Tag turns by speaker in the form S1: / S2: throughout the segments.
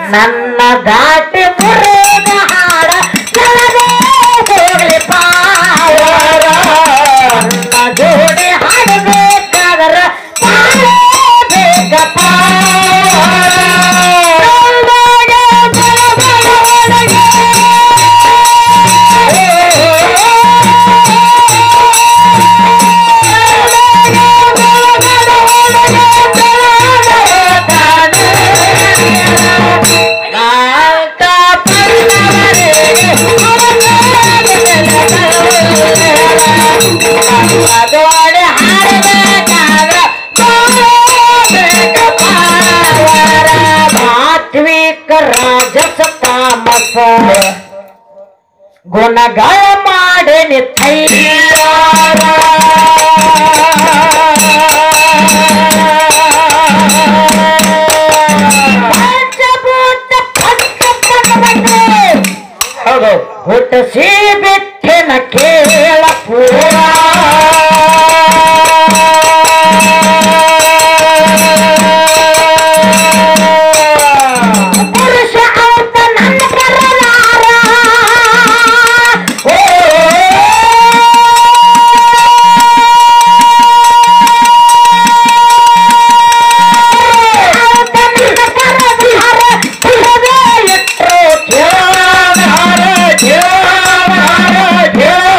S1: ನನ್ನ ದಾಟಿ ಮುರಿದ ಹಾಡ ನನಗೆ ಹೋಗ್ಲಿ ಪಾವರ ನನ್ನ ಜೋಡಿ ಹಾಡಬೇಕಾದರ ಬೇಕ ಸಾತ್ವಿಕ ರಾಜಸ ತಾಮಸ ಗುಣಗಳ ಮಾಡಿ ಪಂಚಭೂತ ಪಂಚ ಹೌದು ಹುಟ್ಟಿಸಿ ಬಿಟ್ಟಿನ ಕೇಳ ಪೂರ ಪುರುಷ ಔತ ನನ್ನ ಕರಲಾರ ಓ ಔತ ನನ್ನ ಕರಲಾರ ಪುರವೇ ಇಟ್ಟರು ಕೇಳಾರ ಕೇಳಾರ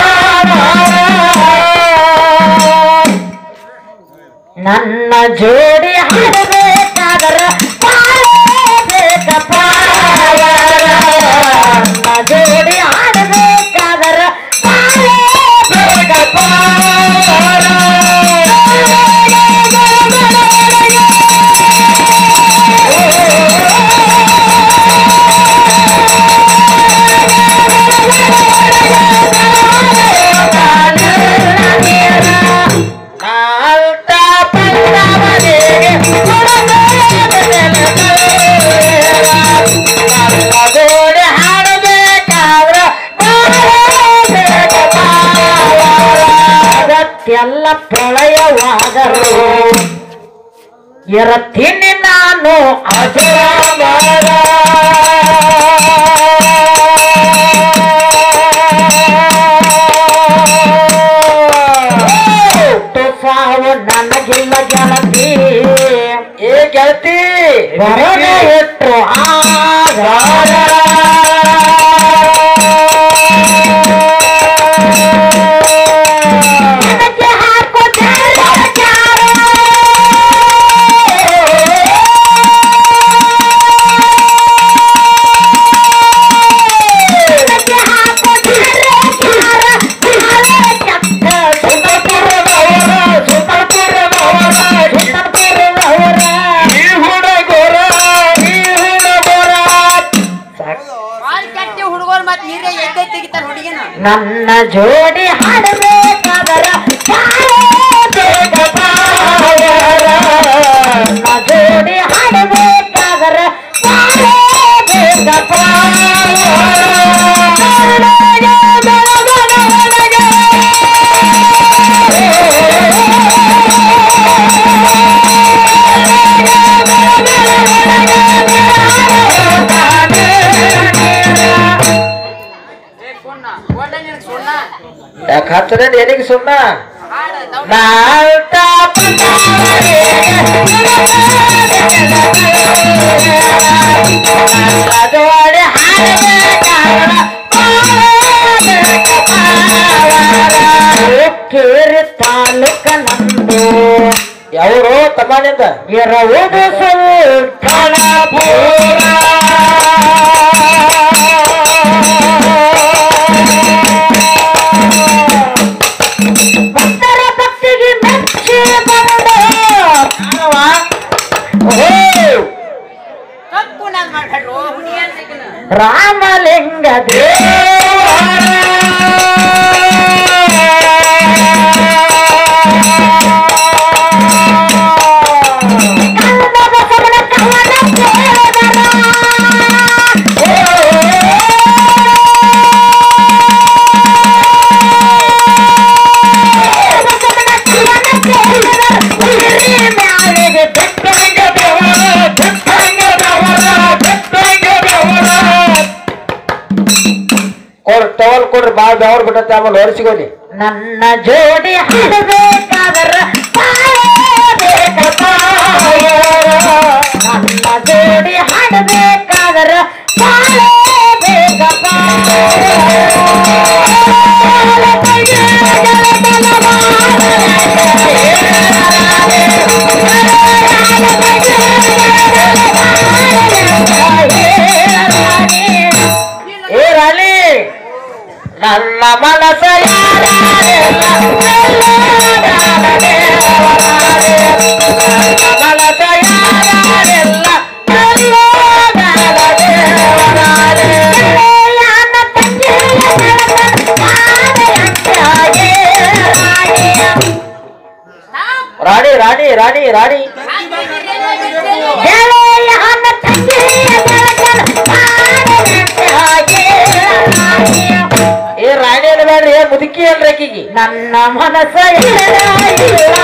S1: ಕೇಳಾರ ನನ್ನ ಜೋಡಿ ಹಾಡಬೇಕಾದರ ಪಾಡಬೇಕ ಪಾವರ ನನ್ನ ಜೋಡಿ ಹಾಡಬೇಕಾದರ ಪಾಡಬೇಕ ಪಾವರ ನಾಲ್ಕ ಪಲ್ಲವರಿಗೆ ಗೋಡೆ ಹಾಡಬೇಕಾದ್ರ ಅಗತ್ಯಲ್ಲ ಪ್ರಳಯವಾದರು ಇರತೀನಿ ನಾನು ಅಜರಾಮರ ಹುಟ್ಟು ಸಾವು ನನಗಿಲ್ಲ ಗೆಳತಿ ಏ ಗೆಳತಿ ಹೊರಗೆ ಇಟ್ಟು ಆಧಾರ ನನಗೆ ಹಾಕೋ
S2: ಬಾಳ್ ಕೆಟ್ಟ ಹುಡುಗರು ಮತ್ ನೀರೇ ಎದ್ದೆ ತೆಗಿತಾರ ಹುಡುಗಿನ
S1: ನನ್ನ ಜೋಡಿ ಹಾಡಬೇಕಾದರ ಪಾಡಬೇಕ ಪಾವರ. ನನ್ನ ಜೋಡಿ ಹಾಡಬೇಕಾದರ ಪಾಡಬೇಕ
S2: ಏ ಸುಣ್ಣ ಒಳ್ಳ ನಿನಗ್ ಸುಣ್ಣ
S1: ಯಾಕೆ ಹತ್ತದ ಎಲ್ಲಿಗೆ ಸುಮ್ಮ
S2: ಹಾಡ ದೌಡ
S1: ನಾಲ್ಕ ಜೋಡಿ ಕೇರಿ ತಾಲೂಕ ನಂದು ಯಾವರು ತಮ್ಮನಿಂದ ಇರುವುದು ಸುಲ್ತಾನಪುರ ಭಕ್ತರ ಭಕ್ತಿಗೆ ಮೆಚ್ಚಿ ಬಂದ
S2: ಕಪ್ಪು ನಾನ್ ಮಾಡ್ಬೇಡ್ರು ಹುಡುಗಿ ಅಂತ
S1: ರಾಮಲಿಂಗ ಮ್ಯಾಲೆಗೆ ಬೆಟ್ಟಂಗ ಬೆವರ ಬೆಟ್ಟಂಗ ಬೆವರ ಬೆಟ್ಟಂಗ
S3: ಅವ್ರ ಟವಲ್ ಕೊಡ್ರಿ ಬಾಳ ಬೆವರ್ ಬಿಟ್ಟತ್ತೆ ಆಮೇಲೆ ಹೊರಸಿಗೋಲಿ
S1: ನನ್ನ ಜೋಡಿ ಹಾಡಬೇಕಾದ್ರ ಬಾಳಬೇಕಪ್ಪ. ನನ್ನ ಜೋಡಿ ಹಾಡಬೇಕಾದ್ರ ಬಾಳಬೇಕಪ್ಪ.
S3: ಏ ರಾಣಿ ನನ್ನ ಮನಸ ಯಾರಾರೆಲ್ಲ ನನ್ನ ಮನಸ ಯಾರಾರೆಲ್ಲ ರಾಣಿ ರಾಣಿ ರಾಣಿ ರಾಣಿ ಏ ರಾಣಿ ಅನ್ಬೇಡ್ರಿ ಏ ಮುದುಕಿ ಅಲ್ರಿ ಆಕಿಗೆ
S1: ನನ್ನ ಮನಸ್ಸ ಇಲ್ಲ ಇಲ್ಲ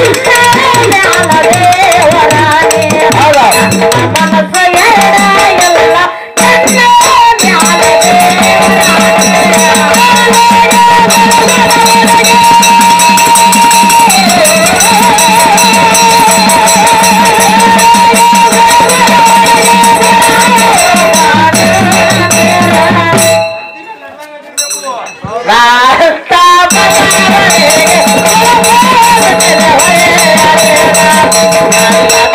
S1: ದೇವರಾಣಿ
S3: ಹೌದಾ
S1: ಮನಸ್ಸ ಎಡ ಎಲ್ಲ ನನ್ನ ಮ್ಯಾಲೆ
S3: ರಾಸ್ತಾ ಬಜಾರನೆ, ಹೊಳೆ ಹೊಳೆ ಹೊಳೆ ಹೊಳೆ ಹೊಳೆ.